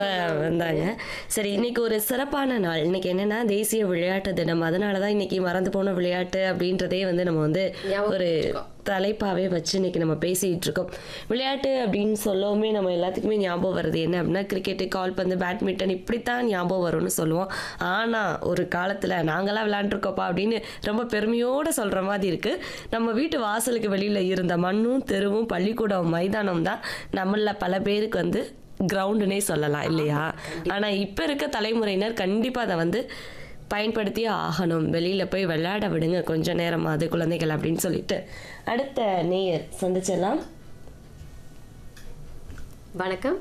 வந்தாங்க சரி இன்னைக்கு ஒரு சிறப்பான நாள் இன்னைக்கு என்னன்னா தேசிய விளையாட்டு தினம் அதனால தான் இன்னைக்கு மறந்து போன விளையாட்டு அப்படின்றதே வந்து நம்ம வந்து ஞாபகம் ஒரு தலைப்பாவே வச்சு இன்னைக்கு நம்ம பேசிட்டு இருக்கோம் விளையாட்டு அப்படின்னு சொல்லவுமே நம்ம எல்லாத்துக்குமே ஞாபகம் வருது என்ன அப்படின்னா கிரிக்கெட்டு கால்பந்து பேட்மிண்டன் இப்படித்தான் ஞாபகம் வரும்னு சொல்லுவோம் ஆனா ஒரு காலத்துல நாங்களாம் விளையாண்டுருக்கோப்பா அப்படின்னு ரொம்ப பெருமையோட சொல்ற மாதிரி இருக்கு நம்ம வீட்டு வாசலுக்கு வெளியில இருந்த மண்ணும் தெருவும் பள்ளிக்கூடம் மைதானம் தான் நம்மள பல பேருக்கு வந்து கிரவுண்டுனே சொல்லலாம் இல்லையா ஆனா இப்ப இருக்க தலைமுறையினர் கண்டிப்பா அதை வந்து பயன்படுத்தியே ஆகணும் வெளியில போய் விளையாட விடுங்க கொஞ்ச நேரமாவது குழந்தைகள் அப்படின்னு சொல்லிட்டு அடுத்த நேயர் சந்திச்சிடலாம் வணக்கம்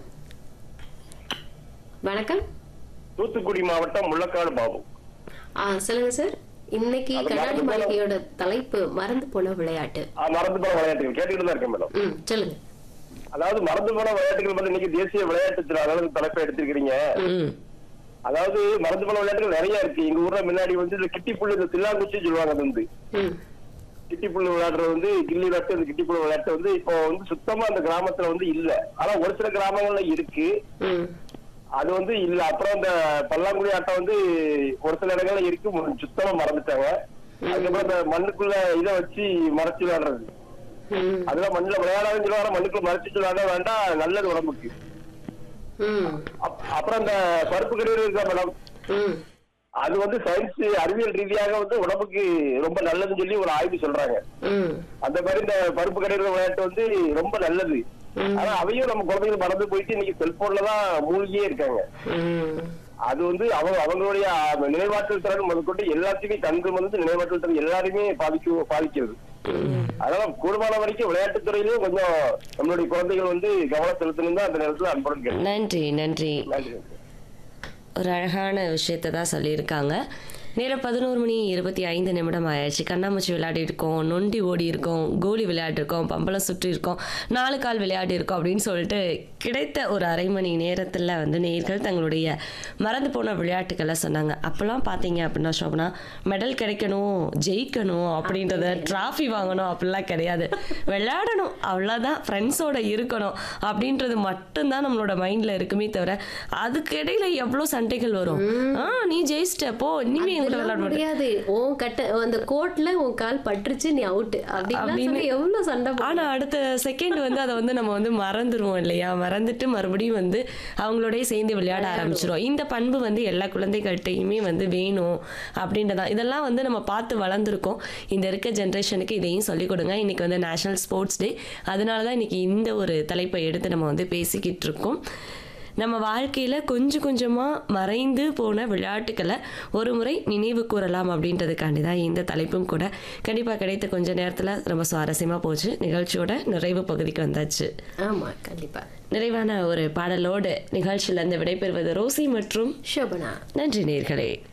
வணக்கம் தூத்துக்குடி மாவட்டம் முள்ளக்காடு பாபு ஆ சொல்லுங்க சார் இன்னைக்கு அது கண்ணாடி மறந்து போன- மாளிகையோட தலைப்பு மறந்து போன விளையாட்டு ஆ, மறந்து போன விளையாட்டுகள் கேட்டுக்கிட்டு தான் இருக்கேன் மேடம் ம் சொல்லுங்க அதாவது மறந்து போன விளையாட்டுகள் வந்து இன்னைக்கு தேசிய விளையாட்டு தினம் அதாவது தலைப்பை எடுத்திருக்கிறீங்க ம் அதாவது மறந்து போன விளையாட்டுகள் நிறைய இருக்கு எங்க ஊர்ல முன்னாடி வந்து இந்த கிட்டி புல்லு இந்த தில்லாங்குச்சி சொல்லுவாங்க அது வந்து ம் கிட்டி புல்லு விளையாடுறது வந்து கில்லி விளையாட்டு இந்த கிட்டி புல்லு விளையாட்டு வந்து இப்போ வந்து சுத்தமா அந்த கிராமத்துல வந்து இல்ல ஆனா ஒரு சில கிராமங்கள்ல இருக்கு ம் அது வந்து இல்ல அப்புறம் இந்த பல்லாங்குழி ஆட்டம் வந்து ஒரு சில இடங்கள்ல இருக்கு மு- சுத்தமா மறந்துட்டாங்க அதுக்கப்புறம் இந்த மண்ணுக்குள்ள இதை வச்சு மறைச்சு விளையாடுறது ம் அதெல்லாம் மண்ணுல விளையாடாதுன்னு சொல்லுவாங்க மண்ணுக்குள்ள மறைச்சு விளையாட வேண்டாம் நல்லது உடம்புக்கு ம் அப்- அப்புறம் இந்த பருப்பு கடையில் இருக்கா மேடம் ம் அது வந்து சயின்ஸ் அறிவியல் ரீதியாக வந்து உடம்புக்கு ரொம்ப நல்லதுன்னு சொல்லி ஒரு ஆய்வு சொல்றாங்க ம் அந்த மாதிரி இந்த பருப்பு கடையில் விளையாட்டு வந்து ரொம்ப நல்லது ஆனா அவையும் நம்ம குழந்தைகள் மறந்து போயிட்டு இன்னைக்கு செல்போன்ல தான் மூழ்கியே இருக்காங்க ம் அது வந்து அவங்க அவங்களுடைய அஹ், நினைவாற்றல் திறன் முதற்கொண்டு எல்லாத்தையுமே கண்டு வந்து நினைவாற்றல் திறன் எல்லாருமே பாதிக்க பாதிக்கிறது அதனால கூடுமான வரைக்கும் விளையாட்டுத் துறையிலும் கொஞ்சம் நம்மளுடைய குழந்தைகள் வந்து கவனம் செலுத்தணும் தான் அந்த நேரத்துல அன்புடன் கேட்கிறேன். நன்றி நன்றி நன்றி ஒரு அழகான விஷயத்தை தான் சொல்லியிருக்காங்க நேரம் பதினோரு மணி இருபத்தி ஐந்து நிமிடம் ஆயாச்சு கண்ணாமூச்சி விளையாடி இருக்கோம் நொண்டி ஓடி இருக்கோம் கோலி விளையாடிருக்கோம் பம்பளம் சுற்றி இருக்கோம் நாலு கால் விளையாடி இருக்கோம் அப்படின்னு சொல்லிட்டு கிடைத்த ஒரு அரை மணி நேரத்தில் வந்து நேர்கள் தங்களுடைய மறந்து போன விளையாட்டுக்களை சொன்னாங்க அப்போல்லாம் பார்த்தீங்க அப்படின்னா சோபனா மெடல் கிடைக்கணும் ஜெயிக்கணும் அப்படின்றத டிராஃபி வாங்கணும் அப்படிலாம் கிடையாது விளையாடணும் அவ்வளோதான் ஃப்ரெண்ட்ஸோட இருக்கணும் அப்படின்றது மட்டும்தான் நம்மளோட மைண்டில் இருக்குமே தவிர அதுக்கு இடையில எவ்வளோ சண்டைகள் வரும் ஆ நீ ஜெயிச்சிட்ட போ இனிமே எங்களை விளையாட அதெல்லாம் மாட்டேன் முடியாது உன் கட்ட அந்த கோட்ல உன் கால் பட்டுருச்சு நீ அவுட் அப்படின்னு அப்படின்னு. சொல்லி எவ்வளவு சண்டை போடு- ஆனா அடுத்த செகண்ட் வந்து அதை வந்து நம்ம வந்து மறந்துடுவோம் இல்லையா மறந்துட்டு மறுபடியும் வந்து அவங்களோடய சேர்ந்து விளையாட ஆரம்பிச்சிரும் இந்த பண்பு வந்து எல்லா குழந்தைகள்கிட்டையுமே வந்து வேணும் அப்படின்றதான் இதெல்லாம் வந்து நம்ம பார்த்து வளர்ந்துருக்கோம் இந்த இருக்க ஜென்ரேஷனுக்கு இதையும் சொல்லிக் கொடுங்க இன்னைக்கு வந்து நேஷனல் ஸ்போர்ட்ஸ் டே அதனால தான் இன்னைக்கு இந்த ஒரு தலைப்பை எடுத்து நம்ம வந்து பேசிக்கிட்டு இருக்கோம் நம்ம வாழ்க்கையில் கொஞ்சம் கொஞ்சமாக மறைந்து போன விளையாட்டுக்களை ஒரு முறை நினைவு கூறலாம் அப்படின்றதுக்காண்டி தான் இந்த தலைப்பும் கூட கண்டிப்பாக கிடைத்த கொஞ்ச நேரத்தில் ரொம்ப சுவாரஸ்யமாக போச்சு நிகழ்ச்சியோட நிறைவு பகுதிக்கு வந்தாச்சு ஆமா கண்டிப்பா நிறைவான ஒரு பாடலோடு நிகழ்ச்சியிலேருந்து விடைபெறுவது ரோசி மற்றும் ஷோபனா நன்றி நேர்களே